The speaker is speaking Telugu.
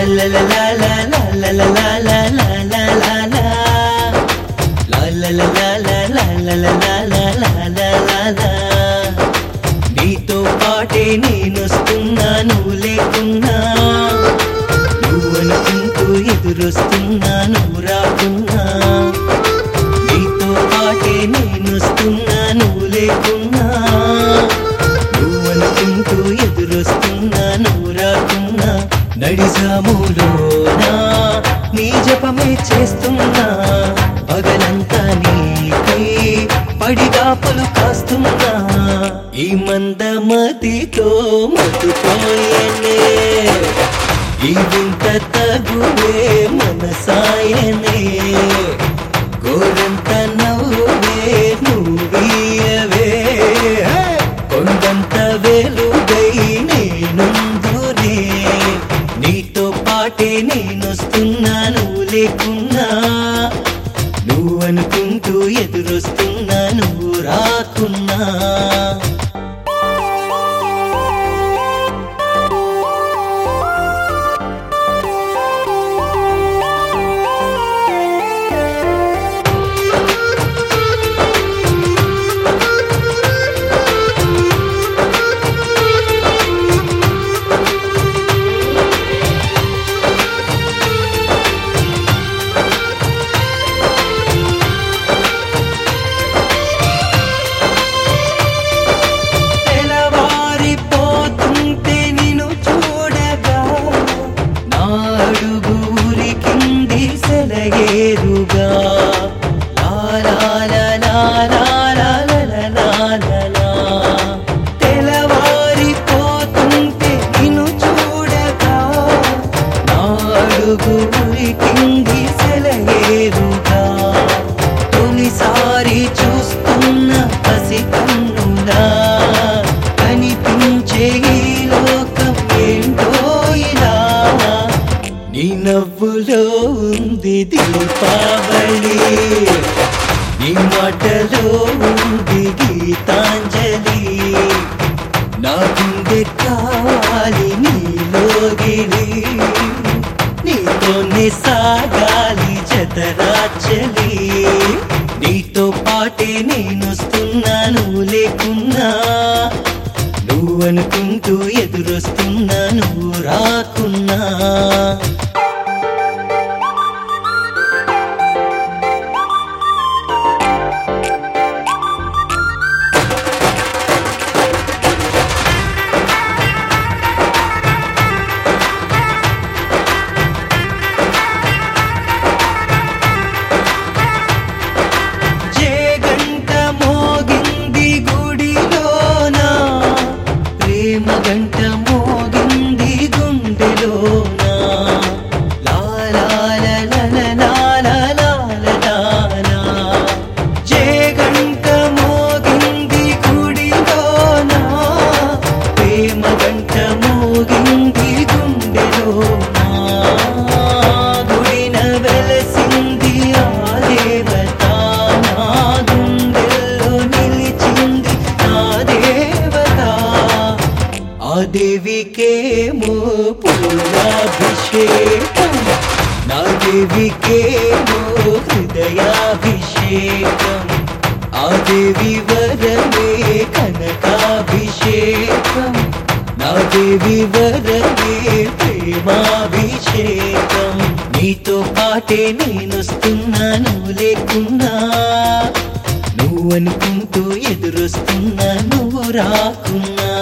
లా లా లా లా లా లా లా లా లా లా లా లా. లా లా లా లా లా లా లా లా లా లా లా లా లా లా. నీతో పాటే నేనొస్తున్నా నువ్వు లేకున్నా నువ్వు అనుకుంటూ ఎదురొస్తున్నా నువ్వు రాకున్నా నీతో పాటే నేనొస్తున్నా నువ్వు లేకున్నా నువ్వు అనుకుంటూ ఎదురొస్తున్నా నువ్వు రాకున్నా నడిజాములోనా నీ జపమే చేస్తున్నా పగలంతా నీకై పడిగాపులు కాస్తున్నా ఈ మందమతితో మతుపోయనే ఈ వింత తగువే మనసాయనే గోరంత నవ్వే నువ్వీయవే కొండంత వెలుగై నేనుందునే నీతో పాటే నేనొస్తున్నా నువ్వు లేకున్నా నువ్వు అనుకుంటూ ఎదురొస్తున్నా నువ్వు రాకున్నా తెలవారిపోతుంటే నిన్ను చూడగా నాడుగు కింది సెలయేరుగా లా లా లా లా లా లా లా లా లా లా. తెలవారిపోతుంటే నిన్ను చూడగా నాడుగు కింది సెలయేరుగా తొలిసారి చూస్తున్న పసి కన్నులా కనిపించే ఈ లోకం ఏంటో ఇలా నీ నవ్వులో ఉంది దీపావళి నీ మాటలో ఉంది గీతాంజలి నా గుండె కావాలి నీలోగిలి నీతోనే సాగాలి జతరాచలి నీతో పాటే నేనొస్తున్నా నువ్వు లేకున్నా నువ్వు అనుకుంటూ ఎదురొస్తున్నా నువ్వు రాకున్నా జే గంట మోగింది గుడిలోనా ప్రేమ గంట మోగింది గుండెలోనా లా లా లా లా లా లా లా లా లా లా. జే గంట మోగింది గుడిలోనా ప్రేమ గంట మోగింది గుండెలోనా గుడిన వెలసింది ఆ దేవత నా గుండెల్లో నిలిచింది నా దేవత ఆ దేవికేమో పూలాభిషేకం నా దేవికేమో హృదయాభిషేకం ఆ దేవి వరమే కనకాభిషేకం నా దేవి వరమే ప్రేమాభిషేకం నీతో పాటే నేనొస్తున్నా నువ్వు లేకున్నా నువ్వు అనుకుంటూ ఎదురొస్తున్నా నువ్వు రాకున్నా